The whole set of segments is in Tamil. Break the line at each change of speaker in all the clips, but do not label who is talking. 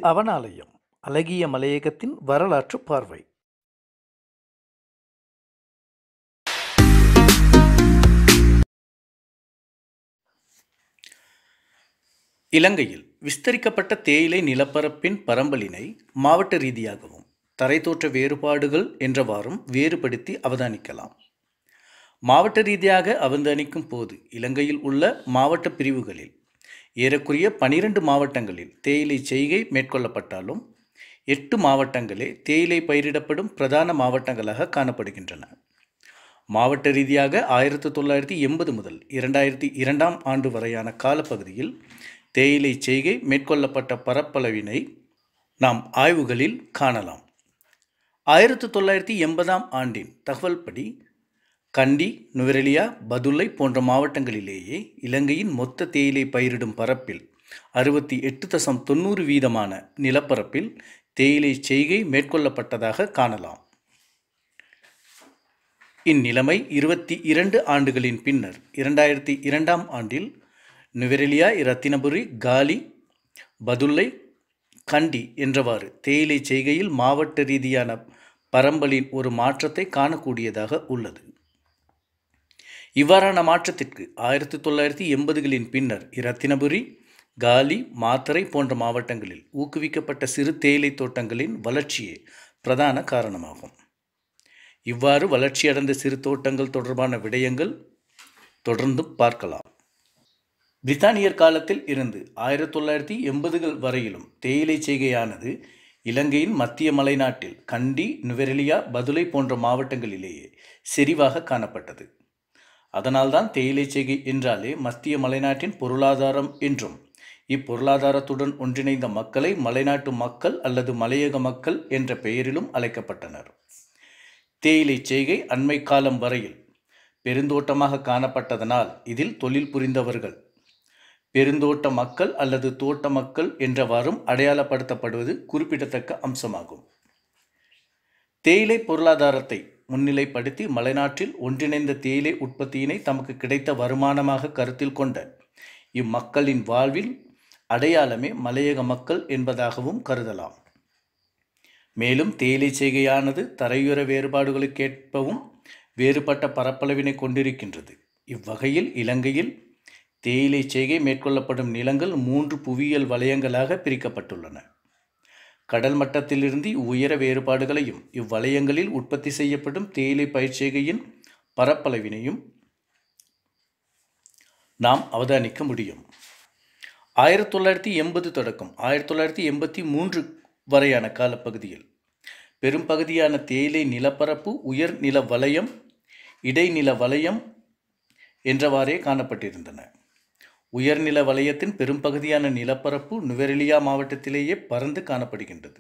அவனாலயம் அழகிய மலையகத்தின் வரலாற்று பார்வை இலங்கையில் விஸ்தரிக்கப்பட்ட தேயிலை நிலப்பரப்பின் பரம்பலினை மாவட்ட ரீதியாகவும் தரைத்தோற்ற வேறுபாடுகள் என்றவாறும் வேறுபடுத்தி அவதானிக்கலாம் மாவட்ட ரீதியாக அவதானிக்கும் போது இலங்கையில் உள்ள மாவட்ட பிரிவுகளில் ஏறக்குறைய பனிரெண்டு மாவட்டங்களில் தேயிலை செய்கை மேற்கொள்ளப்பட்டாலும் எட்டு மாவட்டங்களே தேயிலை பயிரிடப்படும் பிரதான மாவட்டங்களாக காணப்படுகின்றன மாவட்ட ரீதியாக ஆயிரத்தி தொள்ளாயிரத்தி எண்பது முதல் இரண்டாயிரத்தி இரண்டாம் ஆண்டு வரையான காலப்பகுதியில் தேயிலை செய்கை மேற்கொள்ளப்பட்ட பரப்பளவினை நாம் ஆய்வுகளில் காணலாம் ஆயிரத்தி தொள்ளாயிரத்தி எண்பதாம் ஆண்டின் தகவல்படி கண்டி நுவரெலியா பதுளை போன்ற மாவட்டங்களிலேயே இலங்கையின் மொத்த தேயிலை பயிரிடும் பரப்பில் அறுபத்தி எட்டு தசம் தொண்ணூறு வீதமான நிலப்பரப்பில் தேயிலை செய்கை மேற்கொள்ளப்பட்டதாக காணலாம் இந்நிலைமை இருபத்தி இரண்டு ஆண்டுகளின் பின்னர் இரண்டாயிரத்தி இரண்டாம் ஆண்டில் நுவரெலியா இரத்தினபுரி காலி பதுளை கண்டி என்றவாறு தேயிலை செய்கையில் மாவட்ட ரீதியான பரம்பலின் ஒரு மாற்றத்தை காணக்கூடியதாக உள்ளது இவ்வாறான மாற்றத்திற்கு ஆயிரத்தி தொள்ளாயிரத்தி எண்பதுகளின் பின்னர் இரத்தினபுரி காலி மாத்தறை போன்ற மாவட்டங்களில் ஊக்குவிக்கப்பட்ட சிறு தேயிலை தோட்டங்களின் வளர்ச்சியே பிரதான காரணமாகும் இவ்வாறு வளர்ச்சியடைந்த சிறு தோட்டங்கள் தொடர்பான விடயங்கள் தொடர்ந்து பார்க்கலாம் பிரித்தானியர் காலத்தில் இருந்து ஆயிரத்தி தொள்ளாயிரத்தி எண்பதுகள் வரையிலும் தேயிலை செய்கையானது இலங்கையின் மத்திய மலைநாட்டில் கண்டி நுவரெலியா பதுளை போன்ற மாவட்டங்களிலேயே செறிவாக காணப்பட்டது அதனால்தான் தேயிலை செய்கை என்றாலே மத்திய மலைநாட்டின் பொருளாதாரம் என்றும் இப்பொருளாதாரத்துடன் ஒன்றிணைந்த மக்களை மலைநாட்டு மக்கள் அல்லது மலையக மக்கள் என்ற பெயரிலும் அழைக்கப்பட்டனர் தேயிலை செய்கை அண்மை காலம் வரையில் பெருந்தோட்டமாக காணப்பட்டதனால் இதில் தொழில் புரிந்தவர்கள் பெருந்தோட்ட மக்கள் அல்லது தோட்ட மக்கள் என்றவாறும் அடையாளப்படுத்தப்படுவது குறிப்பிடத்தக்க அம்சமாகும் தேயிலை பொருளாதாரத்தை முன்னிலைப்படுத்தி மலைநாட்டில் ஒன்றிணைந்த தேயிலை உற்பத்தியினை தமக்கு கிடைத்த வருமானமாக கருத்தில் கொண்ட இம்மக்களின் வாழ்வில் அடையாளமே மலையக மக்கள் என்பதாகவும் கருதலாம் மேலும் தேயிலை செய்கையானது தரையுற வேறுபாடுகளுக்கேற்பவும் வேறுபட்ட பரப்பளவினை கொண்டிருக்கின்றது இவ்வகையில் இலங்கையில் தேயிலை செய்கை மேற்கொள்ளப்படும் நிலங்கள் மூன்று புவியியல் வலயங்களாக பிரிக்கப்பட்டுள்ளன கடல் மட்டத்திலிருந்து உயர வேறுபாடுகளையும் இவ்வலயங்களில் உற்பத்தி செய்யப்படும் தேயிலை பயிர்ச்செய்கையின் பரப்பளவினையும் நாம் அவதானிக்க முடியும் ஆயிரத்தி தொள்ளாயிரத்தி எண்பது தொடக்கம் ஆயிரத்தி தொள்ளாயிரத்தி எண்பத்தி மூன்று வரையான காலப்பகுதியில் பெரும் பகுதியான தேயிலை நிலப்பரப்பு உயர் நில வலயம் இடைநில வலயம் என்றவாறே காணப்பட்டிருந்தன உயர்நில வலயத்தின் பெரும்பகுதியான நிலப்பரப்பு நுவரெலியா மாவட்டத்திலேயே பறந்து காணப்படுகின்றது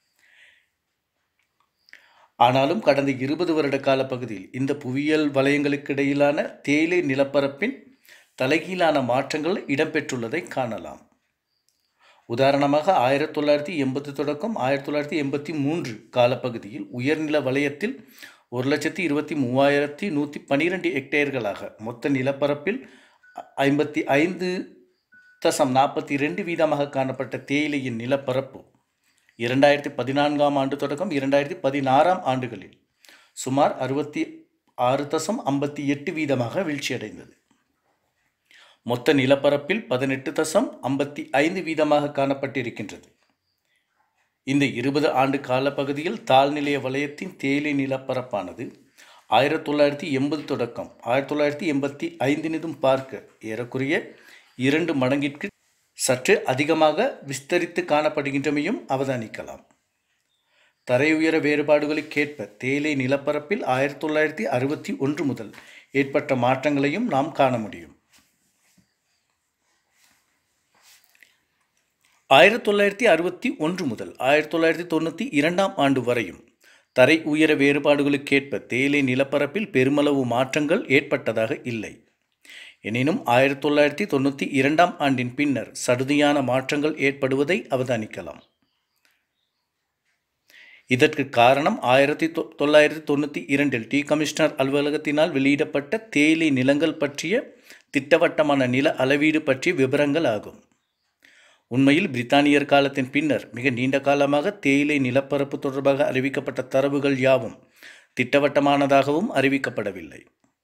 ஆனாலும் கடந்த இருபது வருட கால பகுதியில் இந்த புவியியல் வலயங்களுக்கிடையிலான தேயிலை நிலப்பரப்பின் தலைகீழான மாற்றங்கள் இடம்பெற்றுள்ளதை காணலாம் உதாரணமாக ஆயிரத்தி தொள்ளாயிரத்தி எண்பது தொடக்கம் ஆயிரத்தி தொள்ளாயிரத்தி எண்பத்தி மூன்று காலப்பகுதியில் உயர்நில வலயத்தில் ஒரு லட்சத்தி இருபத்தி மூவாயிரத்தி நூற்றி பனிரெண்டு ஹெக்டேர்களாக மொத்த நிலப்பரப்பில் ஐம்பத்தி ஐந்து தசம் நாற்பத்தி ரெண்டு வீதமாக காணப்பட்ட தேயிலையின் நிலப்பரப்பு இரண்டாயிரத்தி பதினான்காம் ஆண்டு தொடக்கம் இரண்டாயிரத்தி பதினாறாம் ஆண்டுகளில் சுமார் அறுபத்தி ஆறு தசம் ஐம்பத்தி எட்டு வீதமாக வீழ்ச்சியடைந்தது மொத்த நிலப்பரப்பில் பதினெட்டு தசம் ஐம்பத்தி ஐந்து வீதமாக காணப்பட்டிருக்கின்றது இந்த இருபது ஆண்டு காலப்பகுதியில் தாழ்நிலைய வலயத்தின் தேயிலை நிலப்பரப்பானது ஆயிரத்தி தொள்ளாயிரத்தி எண்பது தொடக்கம் ஆயிரத்தி தொள்ளாயிரத்தி எண்பத்தி ஐந்தினிதும் பார்க்க ஏறக்குறைய இரண்டு மடங்கிற்கு சற்று அதிகமாக விஸ்தரித்து காணப்படுகின்றமையும் அவதானிக்கலாம் தரை உயர வேறுபாடுகளுக்கேற்ப தேயிலை நிலப்பரப்பில் ஆயிரத்தி தொள்ளாயிரத்தி அறுபத்தி ஒன்று முதல் ஏற்பட்ட மாற்றங்களையும் நாம் காண முடியும் ஆயிரத்தி தொள்ளாயிரத்தி அறுபத்தி ஒன்று முதல் ஆயிரத்தி தொள்ளாயிரத்தி தொண்ணூற்றி இரண்டாம் ஆண்டு வரையும் தரை உயர வேறுபாடுகளுக்கேற்ப தேயிலை நிலப்பரப்பில் பெருமளவு மாற்றங்கள் ஏற்பட்டதாக இல்லை எனினும் ஆயிரத்தி தொள்ளாயிரத்தி தொண்ணூற்றி இரண்டாம் ஆண்டின் பின்னர் சடுதியான மாற்றங்கள் ஏற்படுவதை அவதானிக்கலாம் இதற்கு காரணம் ஆயிரத்தி தொ தொள்ளாயிரத்தி தொண்ணூற்றி இரண்டில் டி கமிஷனர் அலுவலகத்தினால் வெளியிடப்பட்ட தேயிலை நிலங்கள் பற்றிய திட்டவட்டமான நில அளவீடு பற்றிய விவரங்கள் ஆகும் உண்மையில் பிரித்தானியர் காலத்தின் பின்னர் மிக நீண்ட காலமாக தேயிலை நிலப்பரப்பு தொடர்பாக அறிவிக்கப்பட்ட தரவுகள் யாவும் திட்டவட்டமானதாகவும் அறிவிக்கப்படவில்லை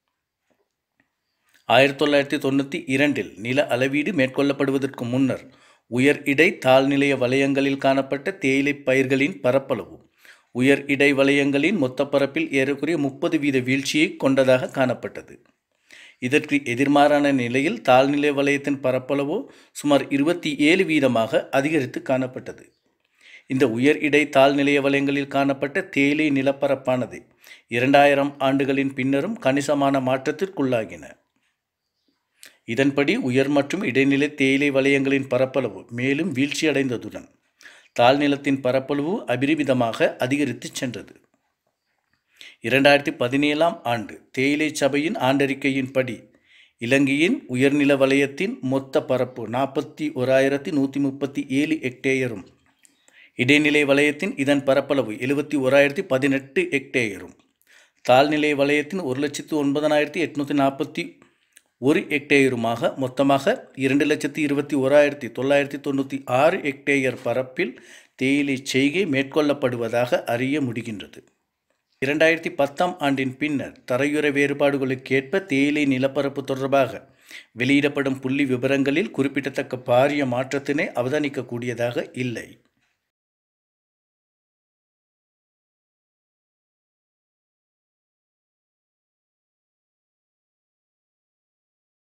ஆயிரத்தி தொள்ளாயிரத்தி தொண்ணூற்றி இரண்டில் நில அளவீடு மேற்கொள்ளப்படுவதற்கு முன்னர் உயர் இடை தாழ்நிலைய வலயங்களில் காணப்பட்ட தேயிலை பயிர்களின் பரப்பளவு உயர் இடை வலயங்களின் மொத்த பரப்பில் ஏறக்குறைய முப்பது வீத வீழ்ச்சியை கொண்டதாக காணப்பட்டது இதற்கு எதிர்மாறான நிலையில் தாழ்நிலை வலயத்தின் பரப்பளவோ சுமார் இருபத்தி ஏழு வீதமாக அதிகரித்து காணப்பட்டது இந்த உயர் இடை தாழ்நிலைய வலயங்களில் காணப்பட்ட தேயிலை நிலப்பரப்பானது இரண்டாயிரம் ஆண்டுகளின் பின்னரும் கணிசமான மாற்றத்திற்குள்ளாகின இதன்படி உயர் மற்றும் இடைநிலை தேயிலை வலயங்களின் பரப்பளவு மேலும் வீழ்ச்சியடைந்ததுடன் தாழ்நிலத்தின் பரப்பளவு அபிரிமிதமாக அதிகரித்து சென்றது இரண்டாயிரத்தி பதினேழாம் ஆண்டு தேயிலை சபையின் ஆண்டறிக்கையின்படி இலங்கையின் உயர்நில வலயத்தின் மொத்த பரப்பு நாற்பத்தி ஓராயிரத்தி நூற்றி முப்பத்தி ஏழு ஹெக்டேயரும் இடைநிலை வலயத்தின் இதன் பரப்பளவு எழுபத்தி ஓராயிரத்தி பதினெட்டு ஹெக்டேயரும் தாழ்நிலை வலயத்தின் ஒரு லட்சத்து ஒன்பதனாயிரத்தி எட்நூற்றி நாற்பத்தி ஒரு ஹெக்டேயருமாக மொத்தமாக இரண்டு லட்சத்தி இருபத்தி ஓராயிரத்தி தொள்ளாயிரத்தி தொண்ணூற்றி ஆறு ஹெக்டேயர் பரப்பில் தேயிலை செய்கை மேற்கொள்ளப்படுவதாக அறிய முடிகின்றது இரண்டாயிரத்தி பத்தாம் ஆண்டின் பின்னர் தரையுற வேறுபாடுகளுக்கேற்ப தேயிலை நிலப்பரப்பு தொடர்பாக வெளியிடப்படும் புள்ளி விவரங்களில் குறிப்பிடத்தக்க பாரிய மாற்றத்தினை அவதானிக்கக்கூடியதாக இல்லை